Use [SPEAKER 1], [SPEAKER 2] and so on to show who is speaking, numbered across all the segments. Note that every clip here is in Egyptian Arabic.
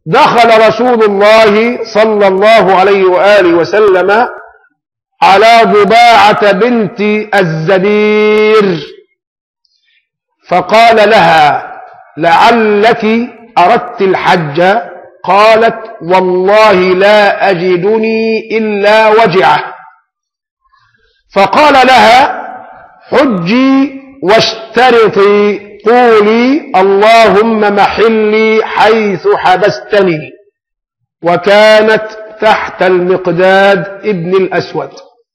[SPEAKER 1] دخل رسول الله صلى الله عليه وآله وسلم على ضباعة بنت الزبير فقال لها لعلك أردت الحج قالت والله لا أجدني إلا وجعه فقال لها حجي واشترطي قولي اللهم محلي حيث حبستني وكانت تحت المقداد ابن الأسود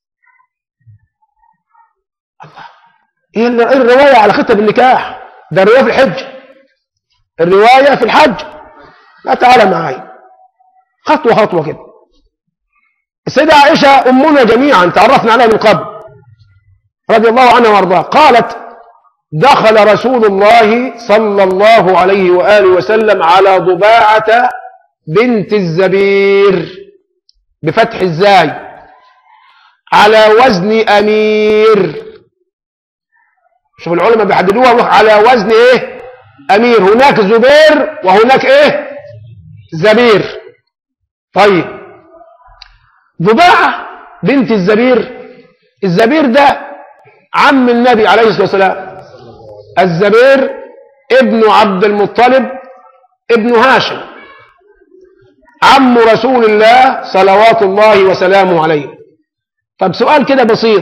[SPEAKER 1] الله ايه الرواية على خطب النكاح ده الرواية في الحج الرواية في الحج لا تعالى معي خطوة خطوة كده السيدة عائشة أمنا جميعا تعرفنا عليها من قبل رضي الله عنها وارضاها قالت دخل رسول الله صلى الله عليه وآله وسلم على ضباعة بنت الزبير بفتح الزاي على وزن أمير شوف العلماء بيحددوها على وزن ايه أمير هناك زبير وهناك ايه زبير طيب ضباعة بنت الزبير الزبير ده عم النبي عليه الصلاة والسلام الزبير ابن عبد المطلب ابن هاشم عم رسول الله صلوات الله وسلامه عليه طب سؤال كده بسيط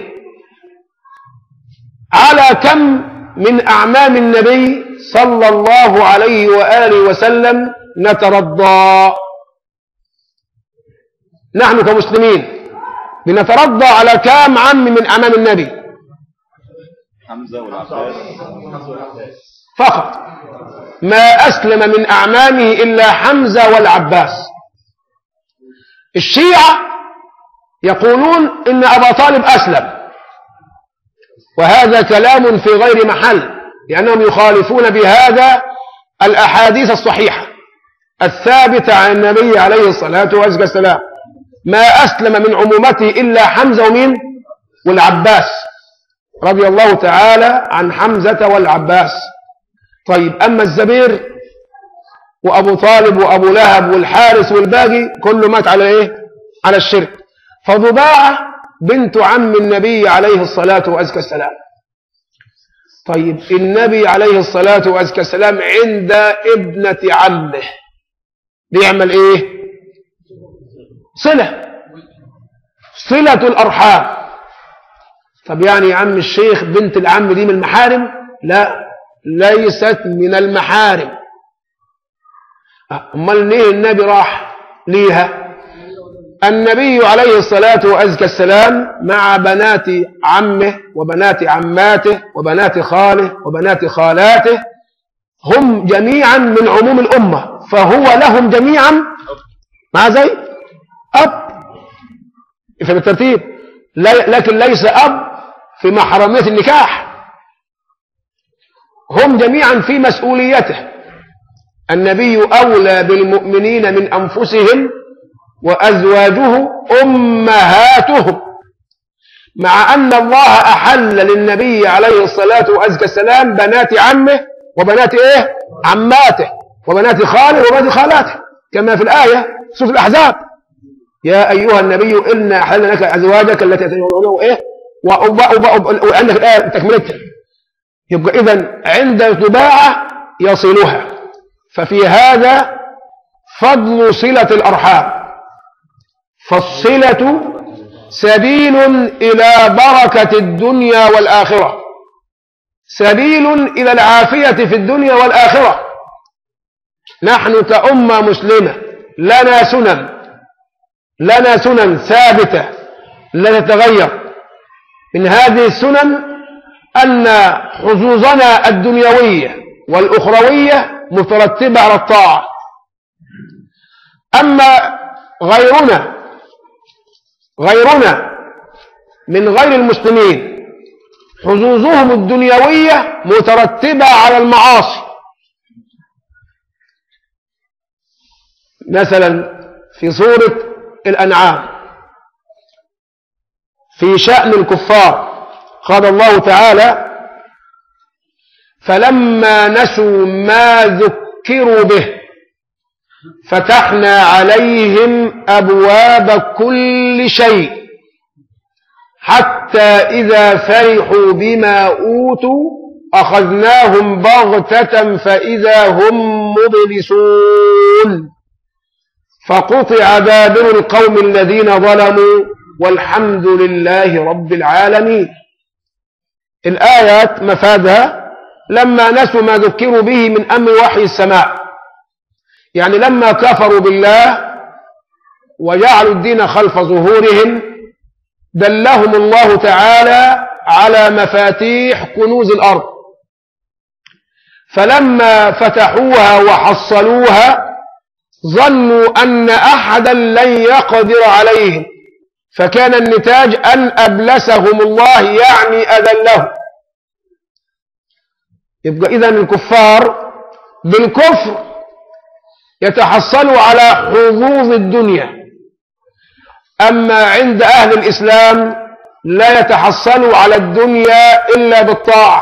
[SPEAKER 1] على كم من أعمام النبي صلى الله عليه وآله وسلم نترضى نحن كمسلمين بنترضى على كام عم من أعمام النبي
[SPEAKER 2] حمزة والعباس
[SPEAKER 1] فقط ما أسلم من أعمامه إلا حمزة والعباس الشيعة يقولون إن أبا طالب أسلم وهذا كلام في غير محل لأنهم يخالفون بهذا الأحاديث الصحيحة الثابتة عن النبي عليه الصلاة والسلام ما أسلم من عمومته إلا حمزة ومين والعباس رضي الله تعالى عن حمزة والعباس طيب أما الزبير وأبو طالب وأبو لهب والحارس والباقي كله مات على إيه على الشرك فضباعة بنت عم النبي عليه الصلاة والسلام طيب النبي عليه الصلاة والسلام عند ابنة عمه بيعمل ايه صلة صلة الأرحام طب يعني يا عم الشيخ بنت العم دي من المحارم لا ليست من المحارم امال ليه النبي راح ليها النبي عليه الصلاة والسلام مع بنات عمه وبنات عماته وبنات خاله وبنات خالاته هم جميعا من عموم الأمة فهو لهم جميعا مع زي أب في الترتيب لكن ليس أب في محرمية النكاح هم جميعا في مسؤوليته النبي أولى بالمؤمنين من أنفسهم وأزواجه أمهاتهم مع أن الله أحل للنبي عليه الصلاة والسلام بنات عمه وبنات إيه عماته وبنات خاله وبنات خالاته كما في الآية سورة الأحزاب يا أيها النبي إنا أحلنا لك أزواجك التي تتزوجون إيه وعندك الآية تكملتها يبقى إذا عند طباعة يصلها ففي هذا فضل صلة الأرحام فالصلة سبيل إلى بركة الدنيا والآخرة سبيل إلى العافية في الدنيا والآخرة نحن كأمة مسلمة لنا سنن لنا سنن ثابتة لا تتغير من هذه السنن أن حظوظنا الدنيوية والأخروية مترتبة على الطاعة أما غيرنا غيرنا من غير المسلمين حظوظهم الدنيوية مترتبة على المعاصي مثلا في سورة الأنعام في شأن الكفار قال الله تعالى فلما نسوا ما ذكروا به فتحنا عليهم أبواب كل شيء حتى إذا فرحوا بما أوتوا أخذناهم بغتة فإذا هم مبلسون فقطع دابر القوم الذين ظلموا والحمد لله رب العالمين الآيات مفادها لما نسوا ما ذكروا به من أمر وحي السماء يعني لما كفروا بالله وجعلوا الدين خلف ظهورهم دلهم الله تعالى على مفاتيح كنوز الأرض فلما فتحوها وحصلوها ظنوا أن أحدا لن يقدر عليهم فكان النتاج أن أبلسهم الله يعني أذلهم يبقى إذا الكفار بالكفر يتحصلوا على حظوظ الدنيا أما عند أهل الإسلام لا يتحصلوا على الدنيا إلا بالطاعة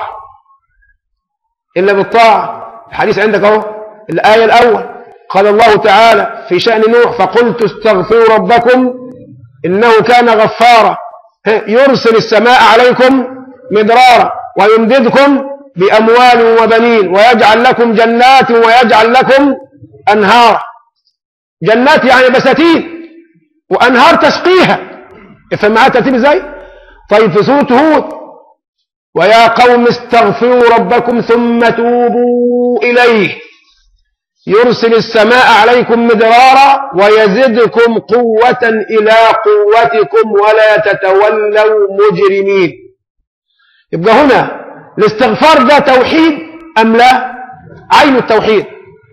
[SPEAKER 1] إلا بالطاعة الحديث عندك أهو الآية الأول قال الله تعالى في شأن نوح فقلت استغفروا ربكم إنه كان غفارا يرسل السماء عليكم مدرارا ويمددكم بأموال وبنين ويجعل لكم جنات ويجعل لكم أنهارا جنات يعني بساتين وأنهار تسقيها افهم معايا الترتيب ازاي طيب في سورة هود ويا قوم استغفروا ربكم ثم توبوا إليه يرسل السماء عليكم مدرارا ويزدكم قوة إلى قوتكم ولا تتولوا مجرمين يبقى هنا الاستغفار ده توحيد أم لا عين التوحيد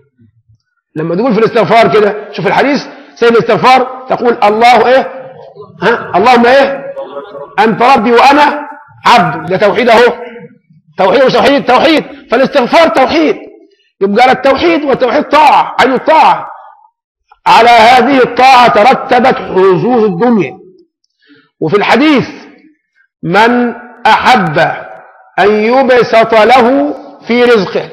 [SPEAKER 1] لما تقول في الاستغفار كده شوف الحديث سيد الاستغفار تقول الله ايه ها اللهم ايه انت ربي وانا عبد ده توحيد اهو توحيد مش توحيد توحيد فالاستغفار توحيد يبقى التوحيد والتوحيد طاعة عين الطاعة على هذه الطاعة ترتبت حظوظ الدنيا وفي الحديث من أحب أن يبسط له في رزقه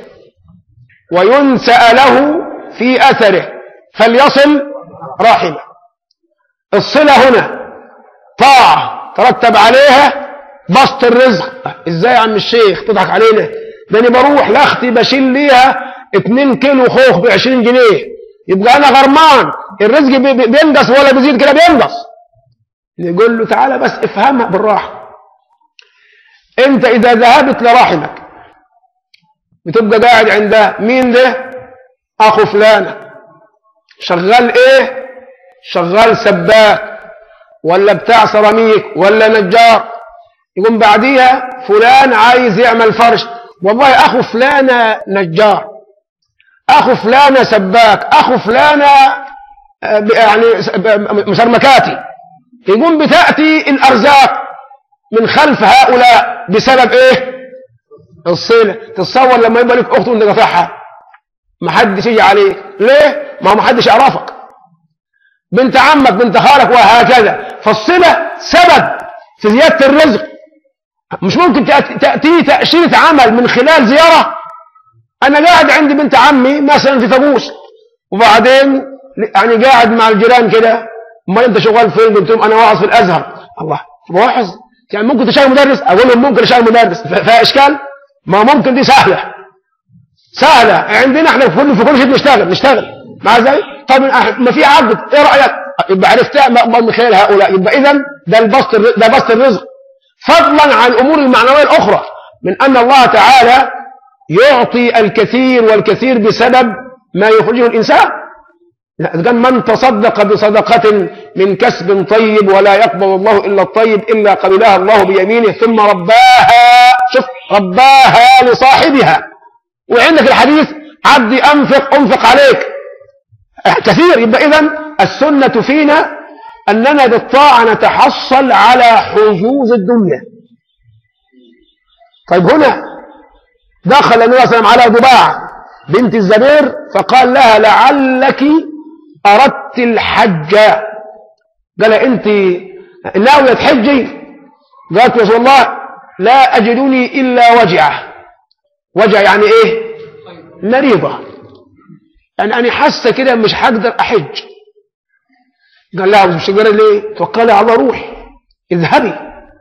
[SPEAKER 1] وينسأ له في أثره فليصل رحمه الصلة هنا طاعة ترتب عليها بسط الرزق ازاي يا عم الشيخ تضحك علينا ده انا بروح لاختي بشيل ليها 2 كيلو خوخ ب 20 جنيه يبقى انا غرمان الرزق بي- بي- بينقص ولا بيزيد كده بينقص نقول له تعالى بس افهمها بالراحه انت اذا ذهبت لرحمك بتبقى قاعد عندها مين ده اخو فلانه شغال ايه شغال سباك ولا بتاع سيراميك ولا نجار يقوم بعديها فلان عايز يعمل فرش والله اخو فلانه نجار اخو فلانه سباك اخو فلانه آه، ب- يعني س- ب- مسرمكاتي يقوم بتاتي الارزاق من خلف هؤلاء بسبب ايه الصله تتصور لما يبقى لك اخت وانت قاطعها ما حدش يجي عليك ليه ما هو ما حدش يعرفك بنت عمك بنت خالك وهكذا فالصله سبب في زياده الرزق مش ممكن تأتي تأتي تأشيرة عمل من خلال زيارة أنا قاعد عند بنت عمي مثلا في طابوس وبعدين يعني قاعد مع الجيران كده امال انت شغال فين قلت لهم انا واعظ في الازهر الله واعظ يعني ممكن تشتغل مدرس اقول لهم ممكن اشتغل مدرس ف- فيها اشكال ما ممكن دي سهله سهله عندنا احنا في كل في كل شيء بنشتغل نشتغل مع ازاي طب ما في عقد ايه رايك يبقى عرفتها م- من خلال هؤلاء يبقى اذا ده البسط الر- ده بسط الرزق فضلا عن الامور المعنويه الاخرى من ان الله تعالى يعطي الكثير والكثير بسبب ما يخرجه الانسان لا إذا كان من تصدق بصدقة من كسب طيب ولا يقبل الله إلا الطيب إلا قبلها الله بيمينه ثم رباها شوف رباها لصاحبها وعندك الحديث عبدي أنفق أنفق عليك كثير يبقى إذن السنة فينا أننا بالطاعة نتحصل على حظوظ الدنيا طيب هنا دخل النبي صلى الله عليه وسلم على ضباع بنت الزبير فقال لها لعلك أردت الحج قال أنت ناوية تحجي قالت يا رسول الله لا أجدني إلا وجعة وجع يعني إيه مريضة يعني أنا حاسة كده مش هقدر أحج قال لها مش تقدر ليه توكلي على الله روحي اذهبي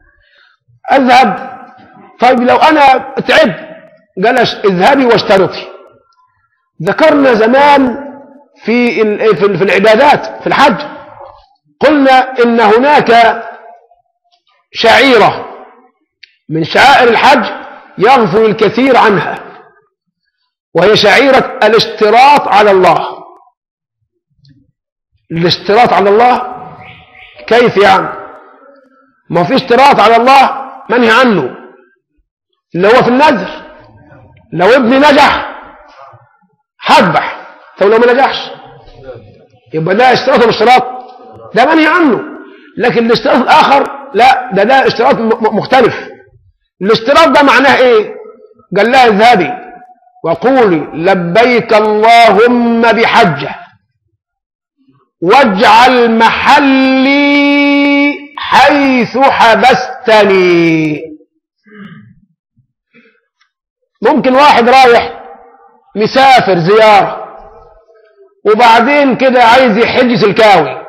[SPEAKER 1] اذهب طيب لو انا تعبت قال لها اذهبي واشترطي ذكرنا زمان في ال- في ال- في العبادات في الحج قلنا ان هناك شعيره من شعائر الحج يغفل الكثير عنها وهي شعيره الاشتراط على الله الاشتراط على الله كيف يعني ما في اشتراط على الله منهي عنه اللي هو في النذر لو ابني نجح هذبح طب لو ما نجحش يبقى ده اشتراط ولا اشتراط ده منهي عنه لكن الاشتراط الاخر لا ده ده اشتراط م- م- مختلف الاشتراط ده معناه ايه قال لها اذهبي وقولي لبيك اللهم بحجه واجعل محلي حيث حبستني ممكن واحد رايح مسافر زيارة وبعدين كده عايز يحج سلكاوي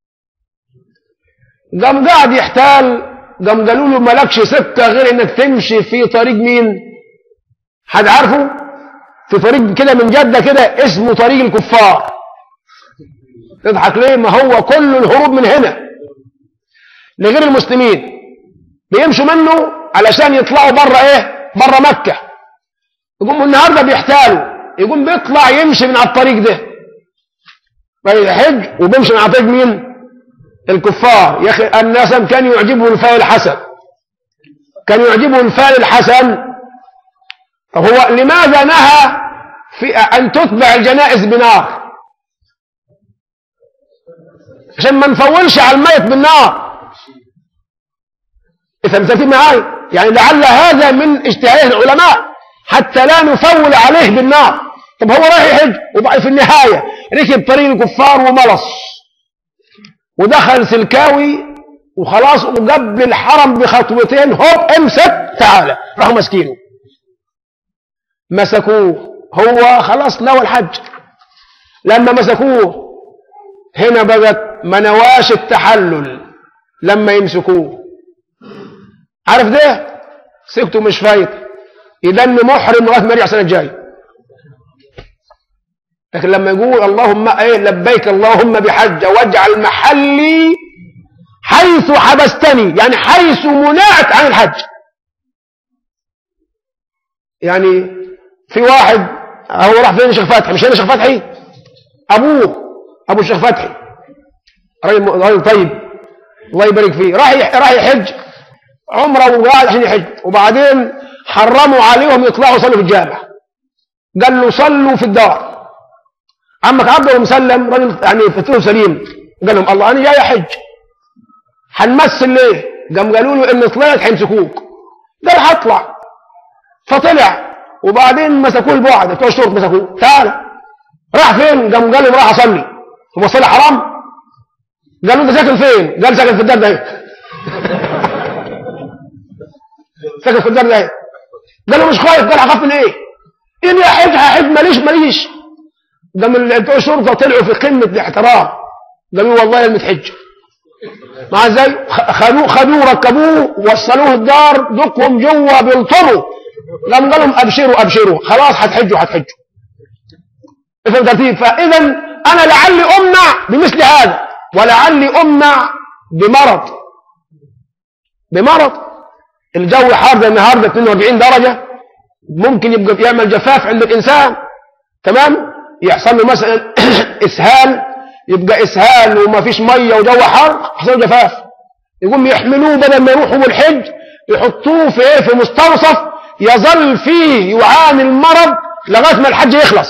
[SPEAKER 1] قام قاعد يحتال قام قالوا له مالكش سكة غير انك تمشي في طريق مين حد عارفه في طريق كده من جدة كده اسمه طريق الكفار تضحك ليه ما هو كل الهروب من هنا لغير المسلمين بيمشوا منه علشان يطلعوا بره ايه بره مكة يقوم النهارده بيحتالوا يقوم بيطلع يمشي من على الطريق ده يحج وبيمشي من على طريق مين الكفار يا اخي الناس كان يعجبه الفال الحسن كان يعجبه الفال الحسن طب هو لماذا نهى في ان تتبع الجنائز بنار عشان ما نفولش على الميت بالنار إذا متفقين معاي يعني لعل هذا من اجتهاد العلماء حتى لا نفول عليه بالنار طب هو رايح يحج وبقى في النهاية ركب طريق الكفار وملص ودخل سلكاوي وخلاص وقبل الحرم بخطوتين هوب امسك تعالى راحوا ماسكينه مسكوه هو خلاص نوى الحج لما مسكوه هنا بقت منواش التحلل لما يمسكوه عارف ده سكته مش فايت يدن محرم لغايه ما يرجع السنه الجايه لكن لما يقول اللهم ايه لبيك اللهم بحجه واجعل محلي حيث حبستني يعني حيث منعت عن الحج يعني في واحد هو راح فين الشيخ فتحي مش هنا الشيخ فتحي ابوه ابو الشيخ فتحي راجل راجل طيب الله يبارك فيه راح يح- راح يحج عمره وقاعد عشان يحج وبعدين حرموا عليهم يطلعوا يصلوا في الجامع قال له صلوا في الدار عمك عبد الله مسلم راجل يعني فطره سليم قال لهم الله انا جاي احج هنمثل ليه؟ قام قالوا له ان طلعت هيمسكوك قال هطلع فطلع وبعدين مسكوه البعد بتوع الشرطه مسكوه تعال راح فين؟ قام قال لهم راح اصلي هو صلي حرام؟ قالوا انت ساكن فين؟ قال ساكن في الدار ده ساكن في الدار ده قال له مش خايف قال هخاف من ايه؟ اني احج هحج ماليش ماليش قام ال- بتوع الشرطه طلعوا في قمه الاحترام قالوا والله المتحج مع ازاي خ- خدوه خدوه ركبوه وصلوه الدار دقهم جوه بيلطموا قام قال لهم ابشروا ابشروا خلاص هتحجوا هتحجوا افهم ترتيب فاذا انا لعلي امنع بمثل هذا ولعلي امنع بمرض بمرض الجو حار زي النهارده 42 درجه ممكن يبقى يعمل جفاف عند الانسان تمام يحصل له مثلا اسهال يبقى اسهال وما فيش ميه وجو حار يحصل له جفاف يقوم يحملوه بدل ما يروحوا بالحج يحطوه في ايه في مستوصف يظل فيه يعاني المرض لغايه ما الحج يخلص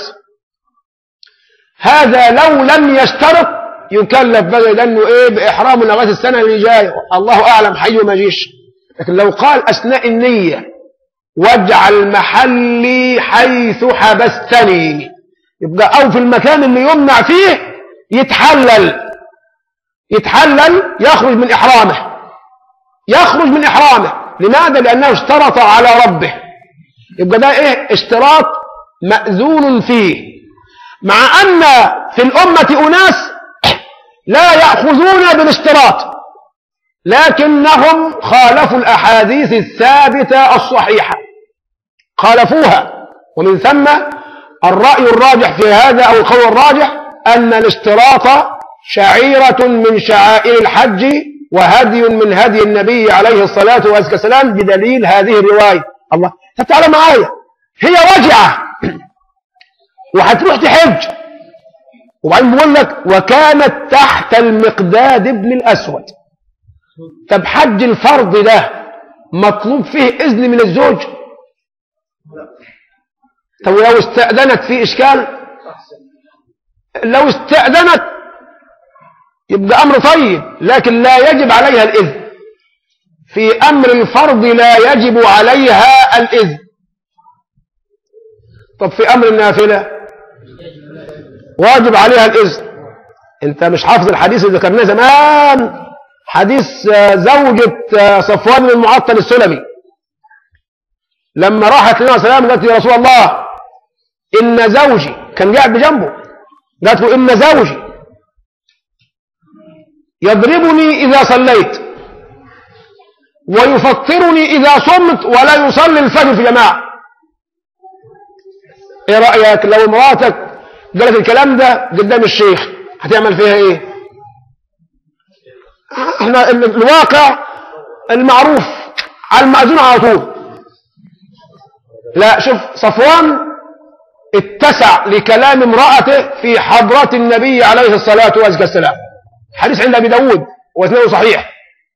[SPEAKER 1] هذا لو لم يشترط يكلف بقى لانه ايه باحرامه لغايه السنه اللي جايه الله اعلم حي ما جيش لكن لو قال اثناء النيه واجعل محلي حيث حبستني يبقى او في المكان اللي يمنع فيه يتحلل يتحلل يخرج من احرامه يخرج من احرامه لماذا لانه اشترط على ربه يبقى ده ايه اشتراط ماذون فيه مع أن في الأمة أناس لا يأخذون بالاشتراط لكنهم خالفوا الأحاديث الثابتة الصحيحة خالفوها ومن ثم الرأي الراجح في هذا أو القول الراجح أن الاشتراط شعيرة من شعائر الحج وهدي من هدي النبي عليه الصلاة والسلام بدليل هذه الرواية الله طب تعالى معايا هي وجعة وهتروح تحج وبعدين بيقول لك وكانت تحت المقداد ابن الأسود طب حج الفرض ده مطلوب فيه إذن من الزوج طب لو استأذنت في إشكال لو استأذنت يبقى أمر طيب لكن لا يجب عليها الإذن في أمر الفرض لا يجب عليها الإذن طب في أمر النافلة واجب عليها الإذن أنت مش حافظ الحديث اللي ذكرناه زمان حديث آه، زوجة آه، صفوان بن المعطل السلمي لما راحت لنا سلام قالت يا رسول الله إن زوجي كان قاعد بجنبه قالت له إن زوجي يضربني إذا صليت ويفطرني إذا صمت ولا يصلي الفجر في جماعة ايه رأيك لو مراتك قالت الكلام ده قدام الشيخ هتعمل فيها ايه احنا ال- الواقع المعروف على المأذون على طول لا شوف صفوان اتسع لكلام امرأته في حضرة النبي عليه الصلاة والسلام حديث عند أبي داود واسناده صحيح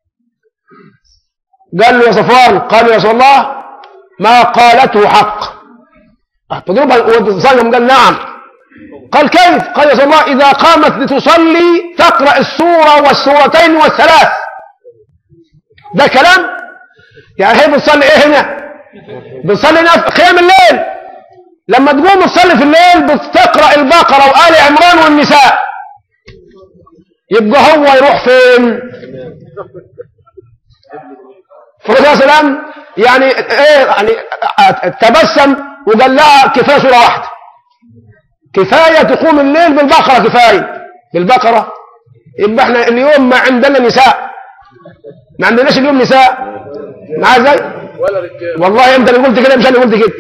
[SPEAKER 1] قال له يا صفوان قال يا رسول الله ما قالته حق تضربها وتصلي قال نعم قال كيف قال يا رسول الله إذا قامت لتصلي تقرأ السورة والسورتين والثلاث ده كلام يعني هي بتصلي ايه هنا بتصلي هنا في قيام الليل لما تقوم تصلي في الليل بتقرأ البقرة وآل عمران والنساء يبقى هو يروح فين فالرسول صلى الله عليه وسلم يعني ايه يعني تبسم وقال لها كفايه سوره واحده كفايه تقوم الليل بالبقره كفايه بالبقره يبقى احنا اليوم ما عندنا نساء ما عندناش اليوم نساء معايا ازاي
[SPEAKER 2] ولا رجال
[SPEAKER 1] والله انت اللي قلت كده مش انا اللي قلت كده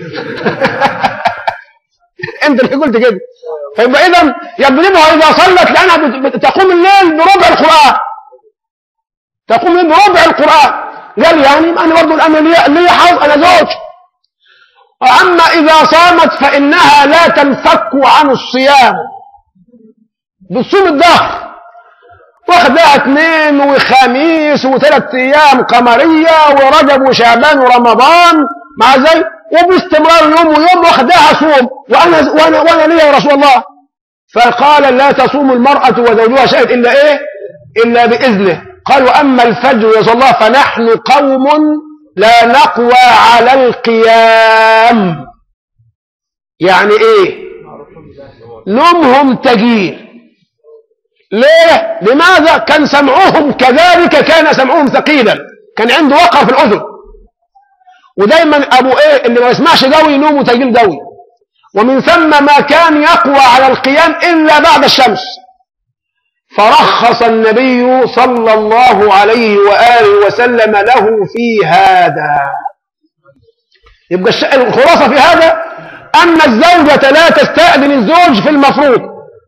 [SPEAKER 1] انت اللي قلت كده فيبقى اذا يضربها اذا صلت لانها بت- بت- تقوم الليل بربع القران تقوم الليل بربع القران قال يعني ما انا برضه الان لي لي حظ انا زوج واما اذا صامت فانها لا تنفك عن الصيام بتصوم الدهر واخد لها اثنين وخميس وثلاث ايام قمريه ورجب وشعبان ورمضان مع زي وباستمرار يوم ويوم واخد لها صوم وانا وانا وانا ليه يا رسول الله فقال لا تصوم المراه وزوجها شاهد الا ايه الا باذنه قال واما الفجر يا رسول الله فنحن قوم لا نقوى على القيام يعني ايه نومهم تجير ليه لماذا كان سمعهم كذلك كان سمعهم ثقيلا كان عنده وقع في الاذن ودايما ابو ايه اللي ما يسمعش قوي نومه تجيل قوي ومن ثم ما كان يقوى على القيام الا بعد الشمس فرخص النبي صلى الله عليه واله وسلم له في هذا يبقى الش- الخلاصه في هذا ان الزوجه لا تستاذن الزوج في المفروض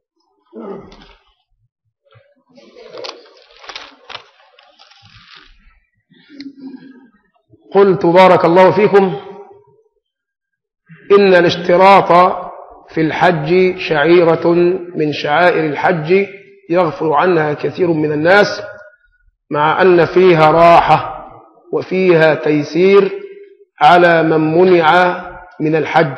[SPEAKER 1] قلت بارك الله فيكم إن الاشتراط في الحج شعيرة من شعائر الحج يغفل عنها كثير من الناس مع أن فيها راحة وفيها تيسير على من منع من الحج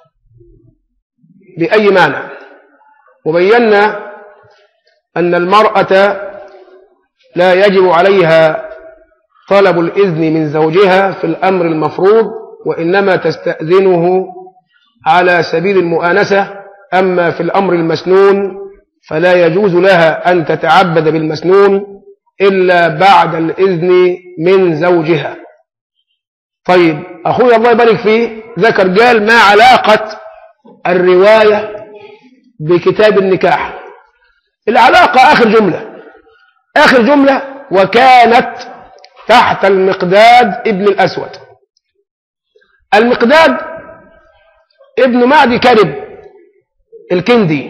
[SPEAKER 1] بأي مانع وبينا أن المرأة لا يجب عليها طلب الإذن من زوجها في الأمر المفروض وإنما تستأذنه على سبيل المؤانسة أما في الأمر المسنون فلا يجوز لها أن تتعبد بالمسنون إلا بعد الإذن من زوجها طيب أخوي الله يبارك فيه ذكر قال ما علاقة الرواية بكتاب النكاح العلاقة آخر جملة آخر جملة وكانت تحت المقداد ابن الأسود المقداد ابن معدي كرب الكندي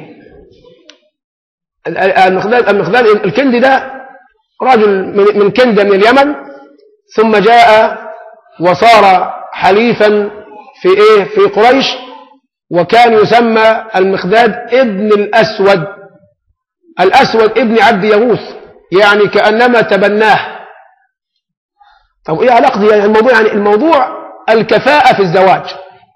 [SPEAKER 1] المقداد المقداد الكندي ده رجل من من كندة من اليمن ثم جاء وصار حليفا في ايه في قريش وكان يسمى المقداد ابن الأسود الأسود ابن عبد يغوث يعني كأنما تبناه طب ايه علاقة يعني الموضوع يعني الموضوع الكفاءة في الزواج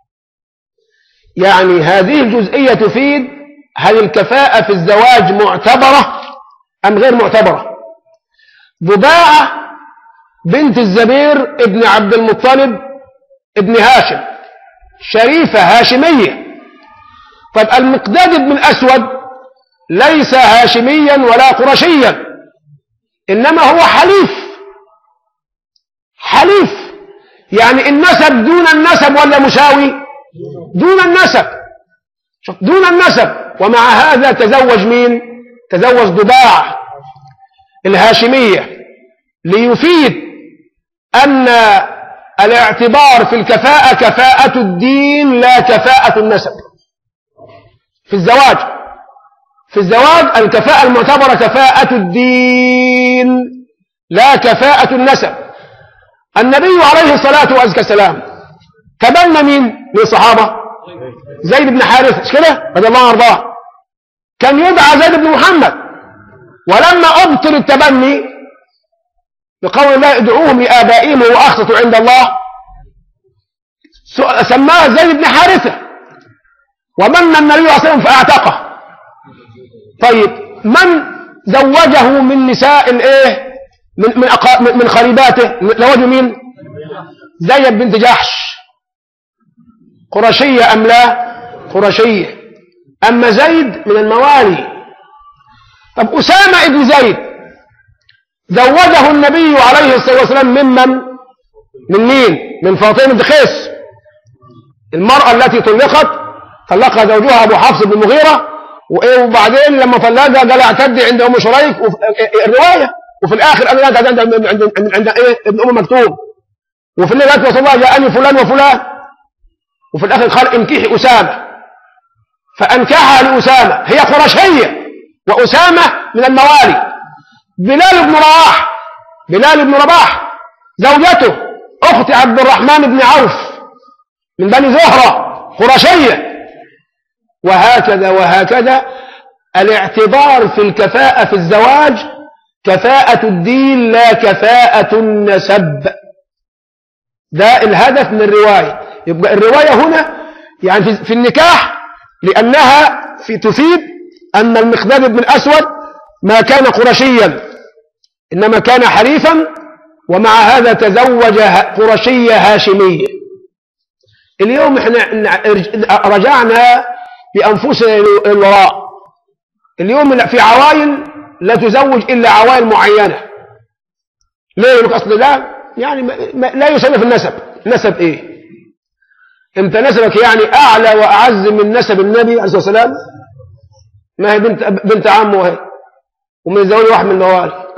[SPEAKER 1] يعني هذه الجزئية تفيد هل الكفاءة في الزواج معتبرة أم غير معتبرة ضباعة بنت الزبير ابن عبد المطلب ابن هاشم شريفة هاشمية طيب المقداد بن الأسود ليس هاشميا ولا قرشيا إنما هو حليف حليف يعني النسب دون النسب ولا مساوي دون النسب شوف دون النسب ومع هذا تزوج مين تزوج ضباع الهاشمية ليفيد أن الاعتبار في الكفاءة كفاءة الدين لا كفاءة النسب في الزواج في الزواج الكفاءة المعتبرة كفاءة الدين لا كفاءة النسب النبي عليه الصلاة والسلام تبنى مين من الصحابة زيد بن حارثة مش كده رضي الله عنه وارضاه كان يدعى زيد بن محمد ولما أبطل التبني بقول الله ادعوهم لآبائهم وهو أخصة عند الله سماه زيد بن حارثة ومن النبي صلى الله عليه وسلم فأعتقه طيب من زوجه من نساء الايه من من أقا من خريباته زوجه مين زينب بنت جحش قرشية أم لا قرشية أما زيد من الموالي طب أسامة ابن زيد زوجه النبي عليه الصلاة والسلام ممن من مين من فاطمة بنت قيس المرأة التي طلقت طلقها زوجها أبو حفص بن المغيرة وإيه وبعدين لما طلقها قال اعتدي عند أم شريك وفي الرواية وفي الآخر أنا قاعد عند عند عند, عند, عند إيه ابن أم مكتوم وفي الليل قالت رسول الله جاءني فلان وفلان وفي الآخر قال انكحي أسامة فأنكحها لأسامة هي قرشية وأسامة من الموالي بلال بن رواح بلال بن رباح زوجته أخت عبد الرحمن بن عوف من بني زهرة قرشية وهكذا وهكذا الاعتبار في الكفاءة في الزواج كفاءة الدين لا كفاءة النسب ده الهدف من الرواية يبقى الرواية هنا يعني في- في النكاح لأنها في تفيد أن المقداد بن الأسود ما كان قرشيا إنما كان حليفا ومع هذا تزوج ه- قرشية هاشمية اليوم احنا نع- رج- رجعنا بأنفسنا إلى الوراء اليوم في عوائل لا تزوج إلا عوائل معينة ليه يقول لك أصل ده يعني ما ما لا يسمى في النسب نسب إيه انت نسبك يعني أعلى وأعز من نسب النبي عليه الصلاة والسلام ما هي بنت بنت عمه وهي ومن زوج واحد من الموالي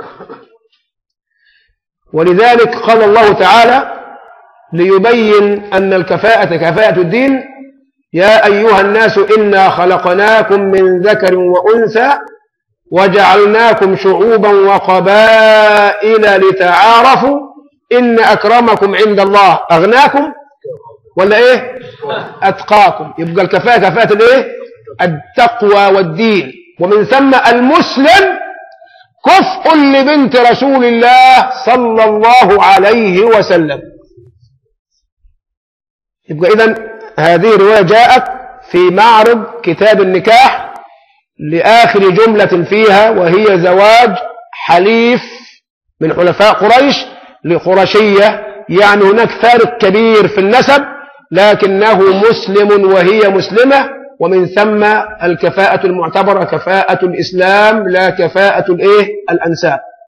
[SPEAKER 1] ولذلك قال الله تعالى ليبين أن الكفاءة كفاءة الدين يا أيها الناس إنا خلقناكم من ذكر وأنثى وجعلناكم شعوبا وقبائل لتعارفوا إن أكرمكم عند الله أغناكم ولا إيه أتقاكم يبقى الكفاءة كفاءة الإيه التقوى والدين ومن ثم المسلم كفء لبنت رسول الله صلى الله عليه وسلم يبقى إذن هذه الرواية جاءت في معرض كتاب النكاح لآخر جملة فيها وهي زواج حليف من حلفاء قريش لقرشية يعني هناك فارق كبير في النسب لكنه مسلم وهي مسلمة ومن ثم الكفاءة المعتبرة كفاءة الإسلام لا كفاءة الإيه الأنساب